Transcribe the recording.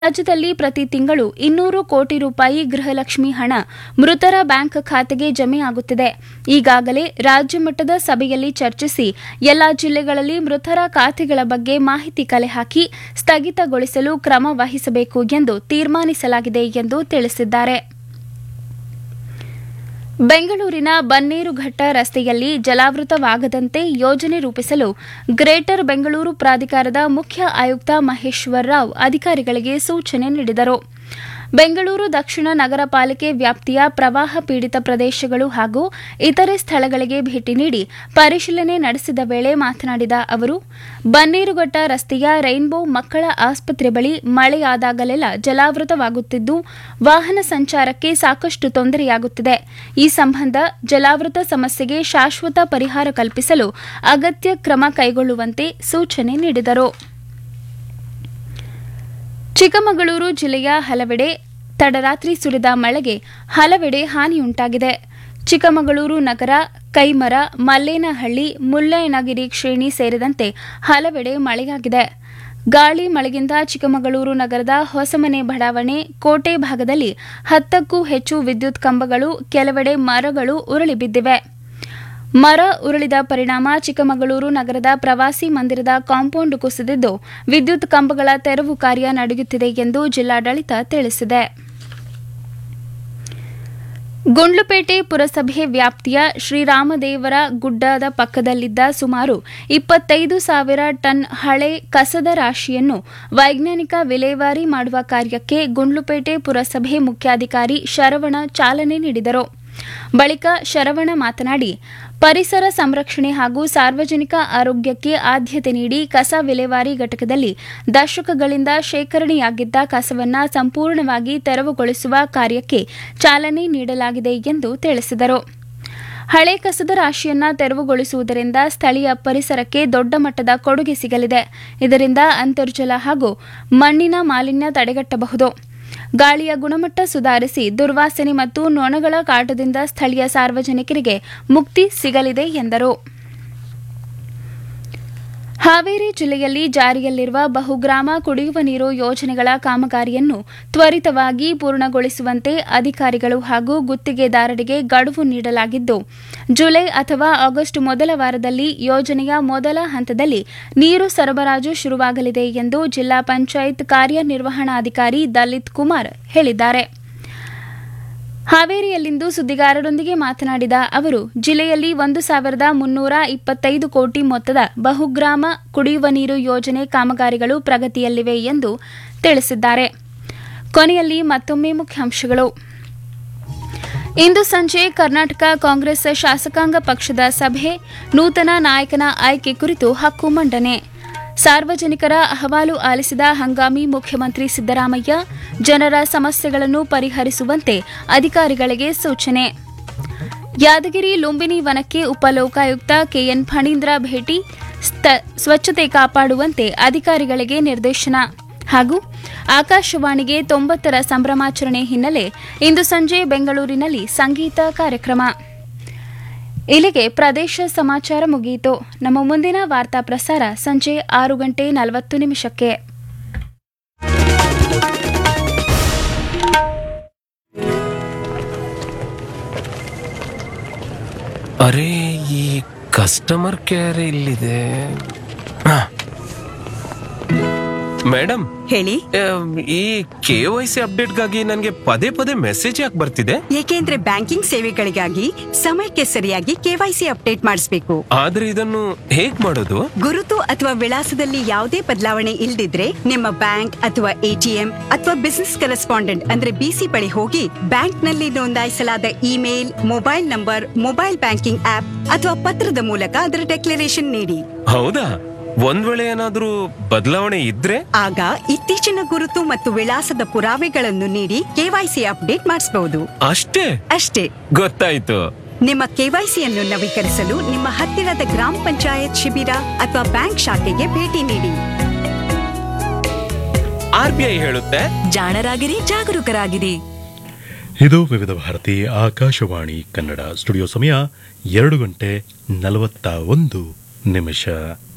ರಾಜ್ಯದಲ್ಲಿ ಪ್ರತಿ ತಿಂಗಳು ಇನ್ನೂರು ಕೋಟಿ ರೂಪಾಯಿ ಗೃಹಲಕ್ಷ್ಮಿ ಹಣ ಮೃತರ ಬ್ಯಾಂಕ್ ಖಾತೆಗೆ ಜಮೆ ಆಗುತ್ತಿದೆ ಈಗಾಗಲೇ ರಾಜ್ಯ ಮಟ್ಟದ ಸಭೆಯಲ್ಲಿ ಚರ್ಚಿಸಿ ಎಲ್ಲಾ ಜಿಲ್ಲೆಗಳಲ್ಲಿ ಮೃತರ ಖಾತೆಗಳ ಬಗ್ಗೆ ಮಾಹಿತಿ ಕಲೆ ಹಾಕಿ ಸ್ಥಗಿತಗೊಳಿಸಲು ಕ್ರಮ ವಹಿಸಬೇಕು ಎಂದು ತೀರ್ಮಾನಿಸಲಾಗಿದೆ ಎಂದು ತಿಳಿಸಿದ್ದಾರೆ ಬೆಂಗಳೂರಿನ ಬನ್ನೇರುಘಟ್ಟ ರಸ್ತೆಯಲ್ಲಿ ಜಲಾವೃತವಾಗದಂತೆ ಯೋಜನೆ ರೂಪಿಸಲು ಗ್ರೇಟರ್ ಬೆಂಗಳೂರು ಪ್ರಾಧಿಕಾರದ ಮುಖ್ಯ ಆಯುಕ್ತ ಮಹೇಶ್ವರ್ ರಾವ್ ಅಧಿಕಾರಿಗಳಿಗೆ ಸೂಚನೆ ನೀಡಿದರು ಬೆಂಗಳೂರು ದಕ್ಷಿಣ ನಗರ ಪಾಲಿಕೆ ವ್ಯಾಪ್ತಿಯ ಪ್ರವಾಹ ಪೀಡಿತ ಪ್ರದೇಶಗಳು ಹಾಗೂ ಇತರೆ ಸ್ಥಳಗಳಿಗೆ ಭೇಟಿ ನೀಡಿ ಪರಿಶೀಲನೆ ನಡೆಸಿದ ವೇಳೆ ಮಾತನಾಡಿದ ಅವರು ಬನ್ನೇರುಘಟ್ಟ ರಸ್ತೆಯ ರೈನ್ಬೋ ಮಕ್ಕಳ ಆಸ್ಪತ್ರೆ ಬಳಿ ಮಳೆಯಾದಾಗಲೆಲ್ಲ ಜಲಾವೃತವಾಗುತ್ತಿದ್ದು ವಾಹನ ಸಂಚಾರಕ್ಕೆ ಸಾಕಷ್ಟು ತೊಂದರೆಯಾಗುತ್ತಿದೆ ಈ ಸಂಬಂಧ ಜಲಾವೃತ ಸಮಸ್ಯೆಗೆ ಶಾಶ್ವತ ಪರಿಹಾರ ಕಲ್ಪಿಸಲು ಅಗತ್ಯ ಕ್ರಮ ಕೈಗೊಳ್ಳುವಂತೆ ಸೂಚನೆ ನೀಡಿದರು ಚಿಕ್ಕಮಗಳೂರು ಜಿಲ್ಲೆಯ ಹಲವೆಡೆ ತಡರಾತ್ರಿ ಸುರಿದ ಮಳೆಗೆ ಹಲವೆಡೆ ಹಾನಿಯುಂಟಾಗಿದೆ ಚಿಕ್ಕಮಗಳೂರು ನಗರ ಕೈಮರ ಮಲ್ಲೇನಹಳ್ಳಿ ಮುಳ್ಳಯ್ಯನಗಿರಿ ಶ್ರೇಣಿ ಸೇರಿದಂತೆ ಹಲವೆಡೆ ಮಳೆಯಾಗಿದೆ ಗಾಳಿ ಮಳೆಗಿಂದ ಚಿಕ್ಕಮಗಳೂರು ನಗರದ ಹೊಸಮನೆ ಬಡಾವಣೆ ಕೋಟೆ ಭಾಗದಲ್ಲಿ ಹತ್ತಕ್ಕೂ ಹೆಚ್ಚು ವಿದ್ಯುತ್ ಕಂಬಗಳು ಕೆಲವೆಡೆ ಮರಗಳು ಉರುಳಿ ಬಿದ್ದಿವೆ ಮರ ಉರುಳಿದ ಪರಿಣಾಮ ಚಿಕ್ಕಮಗಳೂರು ನಗರದ ಪ್ರವಾಸಿ ಮಂದಿರದ ಕಾಂಪೌಂಡ್ ಕುಸಿದಿದ್ದು ವಿದ್ಯುತ್ ಕಂಬಗಳ ತೆರವು ಕಾರ್ಯ ನಡೆಯುತ್ತಿದೆ ಎಂದು ಜಿಲ್ಲಾಡಳಿತ ತಿಳಿಸಿದೆ ಗುಂಡ್ಲುಪೇಟೆ ಪುರಸಭೆ ವ್ಯಾಪ್ತಿಯ ಶ್ರೀರಾಮದೇವರ ಗುಡ್ಡದ ಪಕ್ಕದಲ್ಲಿದ್ದ ಸುಮಾರು ಇಪ್ಪತ್ತೈದು ಸಾವಿರ ಟನ್ ಹಳೆ ಕಸದ ರಾಶಿಯನ್ನು ವೈಜ್ಞಾನಿಕ ವಿಲೇವಾರಿ ಮಾಡುವ ಕಾರ್ಯಕ್ಕೆ ಗುಂಡ್ಲುಪೇಟೆ ಪುರಸಭೆ ಮುಖ್ಯಾಧಿಕಾರಿ ಶರವಣ ಚಾಲನೆ ನೀಡಿದರು ಬಳಿಕ ಶರವಣ ಮಾತನಾಡಿ ಪರಿಸರ ಸಂರಕ್ಷಣೆ ಹಾಗೂ ಸಾರ್ವಜನಿಕ ಆರೋಗ್ಯಕ್ಕೆ ಆದ್ಯತೆ ನೀಡಿ ಕಸ ವಿಲೇವಾರಿ ಘಟಕದಲ್ಲಿ ದಶಕಗಳಿಂದ ಶೇಖರಣೆಯಾಗಿದ್ದ ಕಸವನ್ನು ಸಂಪೂರ್ಣವಾಗಿ ತೆರವುಗೊಳಿಸುವ ಕಾರ್ಯಕ್ಕೆ ಚಾಲನೆ ನೀಡಲಾಗಿದೆ ಎಂದು ತಿಳಿಸಿದರು ಹಳೆ ಕಸದ ರಾಶಿಯನ್ನ ತೆರವುಗೊಳಿಸುವುದರಿಂದ ಸ್ಥಳೀಯ ಪರಿಸರಕ್ಕೆ ದೊಡ್ಡ ಮಟ್ಟದ ಕೊಡುಗೆ ಸಿಗಲಿದೆ ಇದರಿಂದ ಅಂತರ್ಜಲ ಹಾಗೂ ಮಣ್ಣಿನ ಮಾಲಿನ್ಯ ತಡೆಗಟ್ಟಬಹುದು ಗಾಳಿಯ ಗುಣಮಟ್ಟ ಸುಧಾರಿಸಿ ದುರ್ವಾಸನೆ ಮತ್ತು ನೊಣಗಳ ಕಾಟದಿಂದ ಸ್ಥಳೀಯ ಸಾರ್ವಜನಿಕರಿಗೆ ಮುಕ್ತಿ ಸಿಗಲಿದೆ ಎಂದರು ಹಾವೇರಿ ಜಿಲ್ಲೆಯಲ್ಲಿ ಜಾರಿಯಲ್ಲಿರುವ ಬಹುಗ್ರಾಮ ಕುಡಿಯುವ ನೀರು ಯೋಜನೆಗಳ ಕಾಮಗಾರಿಯನ್ನು ತ್ವರಿತವಾಗಿ ಪೂರ್ಣಗೊಳಿಸುವಂತೆ ಅಧಿಕಾರಿಗಳು ಹಾಗೂ ಗುತ್ತಿಗೆದಾರರಿಗೆ ಗಡುವು ನೀಡಲಾಗಿದ್ದು ಜುಲೈ ಅಥವಾ ಆಗಸ್ಟ್ ಮೊದಲ ವಾರದಲ್ಲಿ ಯೋಜನೆಯ ಮೊದಲ ಹಂತದಲ್ಲಿ ನೀರು ಸರಬರಾಜು ಶುರುವಾಗಲಿದೆ ಎಂದು ಜಿಲ್ಲಾ ಪಂಚಾಯತ್ ಕಾರ್ಯನಿರ್ವಹಣಾಧಿಕಾರಿ ದಲಿತ್ ಕುಮಾರ್ ಹೇಳಿದ್ದಾರೆ ಹಾವೇರಿಯಲ್ಲಿಂದು ಸುದ್ದಿಗಾರರೊಂದಿಗೆ ಮಾತನಾಡಿದ ಅವರು ಜಿಲ್ಲೆಯಲ್ಲಿ ಒಂದು ಸಾವಿರದ ಮುನ್ನೂರ ಇಪ್ಪತ್ತೈದು ಕೋಟಿ ಮೊತ್ತದ ಬಹುಗ್ರಾಮ ಕುಡಿಯುವ ನೀರು ಯೋಜನೆ ಕಾಮಗಾರಿಗಳು ಪ್ರಗತಿಯಲ್ಲಿವೆ ಎಂದು ತಿಳಿಸಿದ್ದಾರೆ ಕೊನೆಯಲ್ಲಿ ಮತ್ತೊಮ್ಮೆ ಮುಖ್ಯಾಂಶಗಳು ಇಂದು ಸಂಜೆ ಕರ್ನಾಟಕ ಕಾಂಗ್ರೆಸ್ ಶಾಸಕಾಂಗ ಪಕ್ಷದ ಸಭೆ ನೂತನ ನಾಯಕನ ಆಯ್ಕೆ ಕುರಿತು ಹಕ್ಕು ಮಂಡನೆ ಸಾರ್ವಜನಿಕರ ಅಹವಾಲು ಆಲಿಸಿದ ಹಂಗಾಮಿ ಮುಖ್ಯಮಂತ್ರಿ ಸಿದ್ದರಾಮಯ್ಯ ಜನರ ಸಮಸ್ಯೆಗಳನ್ನು ಪರಿಹರಿಸುವಂತೆ ಅಧಿಕಾರಿಗಳಿಗೆ ಸೂಚನೆ ಯಾದಗಿರಿ ಲುಂಬಿನಿ ವನಕ್ಕೆ ಉಪಲೋಕಾಯುಕ್ತ ಕೆಎನ್ ಫಣೀಂದ್ರ ಭೇಟಿ ಸ್ವಚ್ಛತೆ ಕಾಪಾಡುವಂತೆ ಅಧಿಕಾರಿಗಳಿಗೆ ನಿರ್ದೇಶನ ಹಾಗೂ ಆಕಾಶವಾಣಿಗೆ ತೊಂಬತ್ತರ ಸಂಭ್ರಮಾಚರಣೆ ಹಿನ್ನೆಲೆ ಇಂದು ಸಂಜೆ ಬೆಂಗಳೂರಿನಲ್ಲಿ ಸಂಗೀತ ಕಾರ್ಯಕ್ರಮ ಇಲ್ಲಿಗೆ ಪ್ರದೇಶ ಸಮಾಚಾರ ಮುಗಿಯಿತು ನಮ್ಮ ಮುಂದಿನ ವಾರ್ತಾ ಪ್ರಸಾರ ಸಂಜೆ ಆರು ಗಂಟೆ ನಲವತ್ತು ನಿಮಿಷಕ್ಕೆ ಅರೆ ಈ ಕಸ್ಟಮರ್ ಕೇರ್ ಇಲ್ಲಿದೆ ಮೇಡಮ್ ಹೇಳಿ ಈ ಕೆ ವೈ ಸಿ ಅಪ್ಡೇಟ್ಗಾಗಿ ನನಗೆ ಪದೇ ಪದೇ ಮೆಸೇಜ್ ಯಾಕೆ ಬರ್ತಿದೆ ಏಕೆಂದ್ರೆ ಬ್ಯಾಂಕಿಂಗ್ ಸೇವೆಗಳಿಗಾಗಿ ಸಮಯಕ್ಕೆ ಸರಿಯಾಗಿ ಕೆವೈಸಿ ಅಪ್ಡೇಟ್ ಮಾಡಿಸಬೇಕು ಆದ್ರೆ ಇದನ್ನು ಹೇಗ್ ಮಾಡೋದು ಗುರುತು ಅಥವಾ ವಿಳಾಸದಲ್ಲಿ ಯಾವುದೇ ಬದಲಾವಣೆ ಇಲ್ದಿದ್ರೆ ನಿಮ್ಮ ಬ್ಯಾಂಕ್ ಅಥವಾ ಎಟಿಎಂ ಅಥವಾ ಬಿಸಿನೆಸ್ ಕರೆಸ್ಪಾಂಡೆಂಟ್ ಅಂದ್ರೆ ಬಿಸಿ ಬಳಿ ಹೋಗಿ ಬ್ಯಾಂಕ್ ನಲ್ಲಿ ನೋಂದಾಯಿಸಲಾದ email mobile number mobile banking app ಅಥವಾ ಪತ್ರದ ಮೂಲಕ ಅದರ ಡೆಕ್ಲರೇಷನ್ ನೀಡಿ ಹೌದಾ ಒಂದ್ ವೇಳೆ ಏನಾದ್ರೂ ಬದಲಾವಣೆ ಇದ್ರೆ ಆಗ ಇತ್ತೀಚಿನ ಗುರುತು ಮತ್ತು ವಿಳಾಸದ ಪುರಾವೆಗಳನ್ನು ನೀಡಿ ಕೆವೈಸಿ ಅಪ್ಡೇಟ್ ಮಾಡಿಸಬಹುದು ಅಷ್ಟೇ ಅಷ್ಟೇ ಗೊತ್ತಾಯ್ತು ನಿಮ್ಮ ಕೆವೈಸಿಯನ್ನು ನವೀಕರಿಸಲು ನಿಮ್ಮ ಹತ್ತಿರದ ಗ್ರಾಮ ಪಂಚಾಯತ್ ಶಿಬಿರ ಅಥವಾ ಬ್ಯಾಂಕ್ ಶಾಖೆಗೆ ಭೇಟಿ ನೀಡಿ ಆರ್ ಬಿ ಐ ಹೇಳುತ್ತೆ ಜಾಣರಾಗಿರಿ ಜಾಗರೂಕರಾಗಿರಿ ಇದು ವಿವಿಧ ಭಾರತಿ ಆಕಾಶವಾಣಿ ಕನ್ನಡ ಸ್ಟುಡಿಯೋ ಸಮಯ ಎರಡು ಗಂಟೆ ನಲವತ್ತ ಒಂದು ನಿಮಿಷ